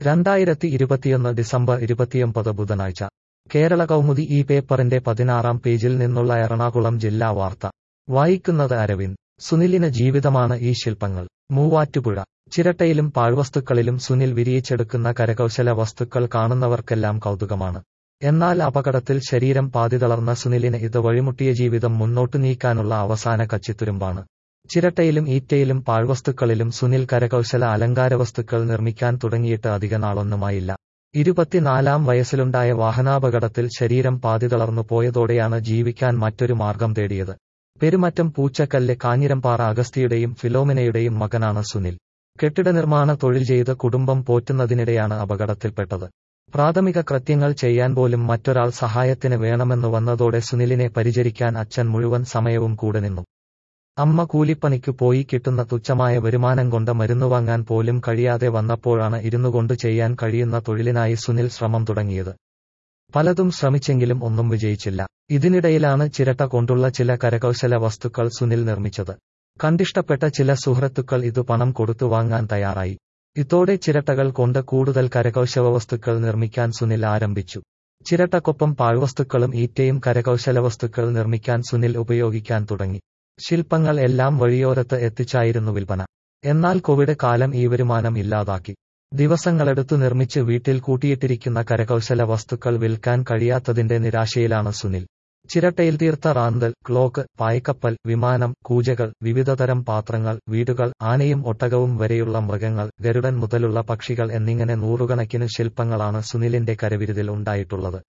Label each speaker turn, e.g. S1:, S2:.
S1: രണ്ടായിരത്തി ഇരുപത്തിയൊന്ന് ഡിസംബർ ഇരുപത്തിയൊമ്പത് ബുധനാഴ്ച കേരള കൗമുദി ഈ പേപ്പറിന്റെ പതിനാറാം പേജിൽ നിന്നുള്ള എറണാകുളം ജില്ലാ വാർത്ത വായിക്കുന്നത് അരവിന്ദ് സുനിലിന് ജീവിതമാണ് ഈ ശില്പങ്ങൾ മൂവാറ്റുപുഴ ചിരട്ടയിലും പാഴ്വസ്തുക്കളിലും സുനിൽ വിരിയിച്ചെടുക്കുന്ന കരകൗശല വസ്തുക്കൾ കാണുന്നവർക്കെല്ലാം കൗതുകമാണ് എന്നാൽ അപകടത്തിൽ ശരീരം പാതിതളർന്ന സുനിലിന് ഇത് വഴിമുട്ടിയ ജീവിതം മുന്നോട്ടു നീക്കാനുള്ള അവസാന കച്ചിത്തുരുമ്പാണ് ചിരട്ടയിലും ഈറ്റയിലും പാഴ്വസ്തുക്കളിലും സുനിൽ കരകൗശല അലങ്കാരവസ്തുക്കൾ നിർമ്മിക്കാൻ തുടങ്ങിയിട്ട് അധിക നാളൊന്നുമായില്ല ഇരുപത്തിനാലാം വയസ്സിലുണ്ടായ വാഹനാപകടത്തിൽ ശരീരം പാതിതളർന്നു പോയതോടെയാണ് ജീവിക്കാൻ മറ്റൊരു മാർഗം തേടിയത് പെരുമറ്റം പൂച്ചക്കല്ല് കാഞ്ഞിരംപാറ അഗസ്തിയുടെയും ഫിലോമിനയുടെയും മകനാണ് സുനിൽ കെട്ടിട നിർമ്മാണ തൊഴിൽ ചെയ്ത് കുടുംബം പോറ്റുന്നതിനിടെയാണ് അപകടത്തിൽപ്പെട്ടത് പ്രാഥമിക കൃത്യങ്ങൾ ചെയ്യാൻ പോലും മറ്റൊരാൾ സഹായത്തിന് വേണമെന്നു വന്നതോടെ സുനിലിനെ പരിചരിക്കാൻ അച്ഛൻ മുഴുവൻ സമയവും കൂടെ നിന്നു അമ്മ കൂലിപ്പണിക്കു പോയി കിട്ടുന്ന തുച്ഛമായ വരുമാനം കൊണ്ട് മരുന്നു വാങ്ങാൻ പോലും കഴിയാതെ വന്നപ്പോഴാണ് ഇരുന്നുകൊണ്ട് ചെയ്യാൻ കഴിയുന്ന തൊഴിലിനായി സുനിൽ ശ്രമം തുടങ്ങിയത് പലതും ശ്രമിച്ചെങ്കിലും ഒന്നും വിജയിച്ചില്ല ഇതിനിടയിലാണ് ചിരട്ട കൊണ്ടുള്ള ചില കരകൗശല വസ്തുക്കൾ സുനിൽ നിർമ്മിച്ചത് കണ്ടിഷ്ടപ്പെട്ട ചില സുഹൃത്തുക്കൾ ഇത് പണം കൊടുത്തു വാങ്ങാൻ തയ്യാറായി ഇതോടെ ചിരട്ടകൾ കൊണ്ട് കൂടുതൽ കരകൗശല വസ്തുക്കൾ നിർമ്മിക്കാൻ സുനിൽ ആരംഭിച്ചു ചിരട്ടക്കൊപ്പം പാഴ്വസ്തുക്കളും ഈറ്റയും കരകൗശല വസ്തുക്കൾ നിർമ്മിക്കാൻ സുനിൽ ഉപയോഗിക്കാൻ തുടങ്ങി ശില്പങ്ങൾ എല്ലാം വഴിയോരത്ത് എത്തിച്ചായിരുന്നു വിൽപ്പന എന്നാൽ കോവിഡ് കാലം ഈ വരുമാനം ഇല്ലാതാക്കി ദിവസങ്ങളെടുത്തു നിർമ്മിച്ച് വീട്ടിൽ കൂട്ടിയിട്ടിരിക്കുന്ന കരകൗശല വസ്തുക്കൾ വിൽക്കാൻ കഴിയാത്തതിന്റെ നിരാശയിലാണ് സുനിൽ ചിരട്ടയിൽ തീർത്ത റാന്തൽ ക്ലോക്ക് പായ്ക്കപ്പൽ വിമാനം കൂജകൾ വിവിധതരം പാത്രങ്ങൾ വീടുകൾ ആനയും ഒട്ടകവും വരെയുള്ള മൃഗങ്ങൾ ഗരുഡൻ മുതലുള്ള പക്ഷികൾ എന്നിങ്ങനെ നൂറുകണക്കിന് ശില്പങ്ങളാണ് സുനിലിന്റെ കരവിരുതിൽ ഉണ്ടായിട്ടുള്ളത്